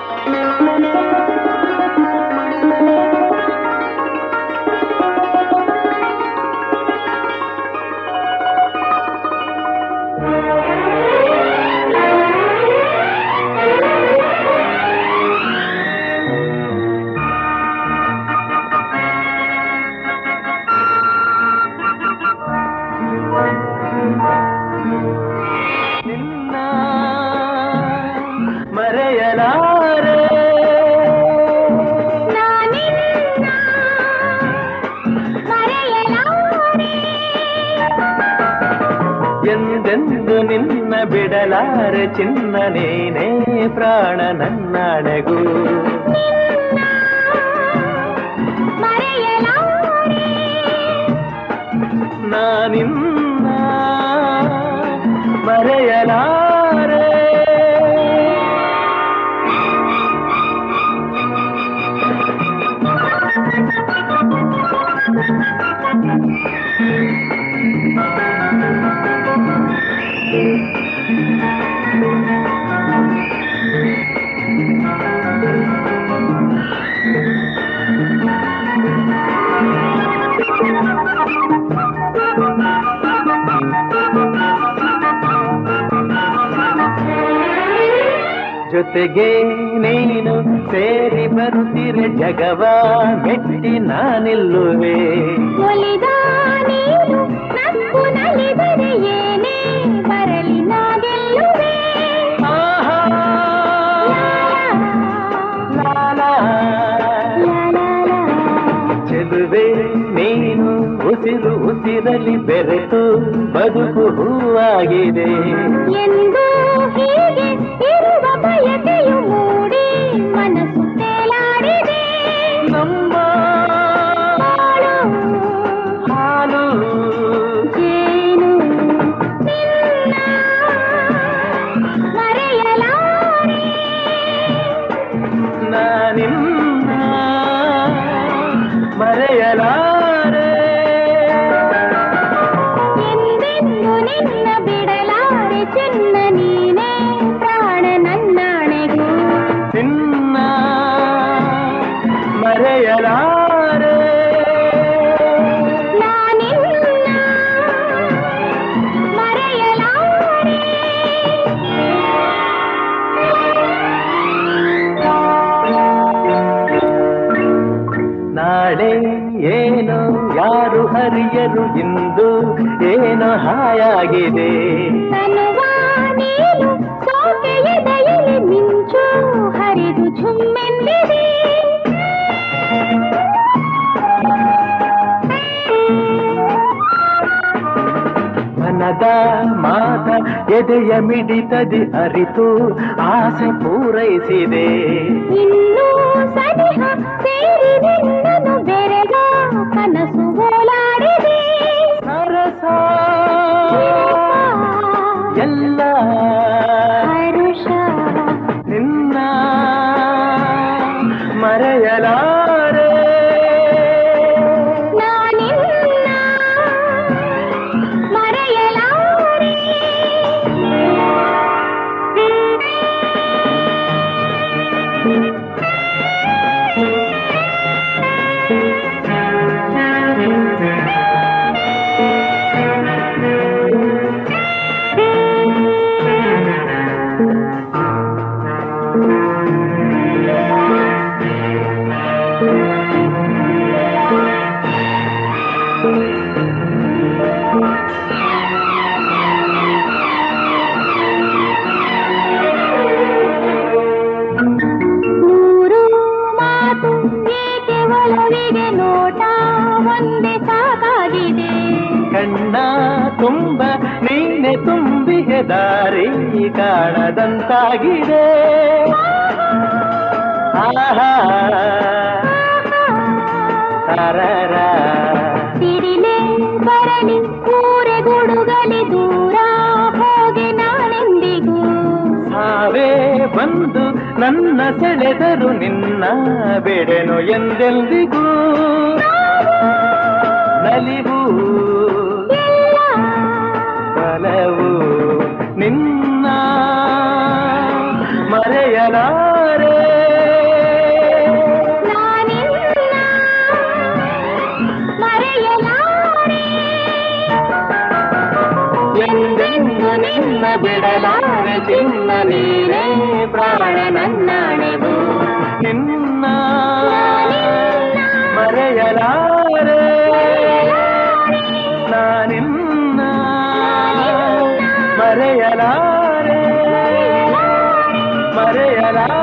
ನಿನ್ನ ಮರೆಯಲಾರೆ ನಾನಿನ್ನ ಮರೆಯಲಾರೆ ಎಂದೆಂದು ನಿನ್ನ ಬಿಡಲಾರೆ ಚಿನ್ನ ನೀನೇ ಪ್ರಾಣ ನನ್ನಣೆಗೂ ಮರೆಯಲಾರೆ ನಾನಿನ್ನ ಮರೆಯಲಾರೆ ಜೊತೆಗೆ ನೀನು ಸೇರಿ ಬರುತ್ತಿರೆ ಜಗವ ಮೆಟ್ಟಿ ನಾನಿಲ್ಲುವೆ ಒಲಿದ ನೀನು ನಕ್ಕು ನಲಿದರೆ ಏನೇ ಬರಲಿ ನಾ ಗೆಲ್ಲುವೆ ಆಹಾ, ಲಾ, ಲಾ, ಲಾ. ಲಾ, ಲಾ, ಲಾ. ಚೆಲುವೆ ನೀನು ಉಸಿರು ಉಸಿರಲಿ ಬೆರೆತು ಬದುಕು ಹೂವಾಗಿದೆ ಎಂದು ಹೀಗೆ ಇರುವ ಬಯಕೆಯು ಮೂಡಿ ಮನಸ್ಸು ತೇಲಾಡಿದೆ ನಮ್ಮ ಬಾಳು ಹಾಲು ಜೇನು ನಿನ್ನ ಮರೆಯಲಾರೆ ನಾನಿನ್ನ ಮರೆಯಲಾರೆ ಎಂದೆಂದು ನಿನ್ನ ಬಿಡಲಾರೆ ಚಿನ್ನ ನೀನೇ ಪ್ರಾಣ ನನ್ನಾಣೆಗೂ ನಿನ್ನ ಮರೆಯಲಾರೆ ನಾನಿನ್ನ ಮರೆಯಲಾರೆ ನಾಳೆ ಏನು ಯಾರು ಹರಿಯರು ಇಂದು ಏನು ಹಾಯಾಗಿದೆ ತನುವ ನೀನು ಸೋಕೆ ಎದೆಯಲ್ಲಿ ಮಿಂಚು ಹರಿದು ಝುಮ್ಮೆಂದಿದೆ ಮನದ ಮಾತ ಎದೆಯ ಮಿಡಿತದಿ ಅರಿತು ಆಸೆ ಪೂರೈಸಿದೆ ಇನ್ನೂ ಸನಿಹ ಸೇರಿದೆ ನನ್ನು ಬೆರೆಗ ಕನಸು ಓಲಾಡಿದೆ ಸರಸ ಎಲ್ಲ ಹರುಷ ನಿನ್ನ ಮರೆಯಲಾರೆ ನಾನಿನ್ನ ಮರೆಯಲಾರೆ ನೂರು ಮಾತು ಏಕೆ ಒಲವಿಗೆ ನೋಟ ಒಂದೇ ಸಾಕಾಗಿದೆ ಕಣ್ಣ ತುಂಬ ನೀನೆ ತುಂಬಿಗೆ ದಾರಿ ಕಾಣದಂತಾಗಿದೆ ಆಹಾ ತರರ ಸಿಡಿಲೆ ಬರಲಿ ಊರೆ ಗುಡುಗಲಿ ದೂರ ಹೋಗೆ ನಾನೆಂದಿಗೂ ಸಾವೇ ಬಂದು ನನ್ನ ಸೆಳೆದರು ನಿನ್ನ ಬೆಡೆನು ಎಂದೆಂದಿಗೂ ನಲಿವು ಎಲ್ಲ ಬಲವು ನಿನ್ನ ಮರೆಯಲಾರೆ ಎಂದೆಂದು ನಿನ್ನ ಬಿಡಲಾರೆ ಚಿನ್ನ ನೀನೇ ಪ್ರಾಣ ನನ್ನಾಣೆವು ನಿನ್ನ ಮರೆಯಲಾರೆ ನಾನಿನ್ನ ಮರೆಯಲಾರೆ ಮರೆಯಲಾರೆ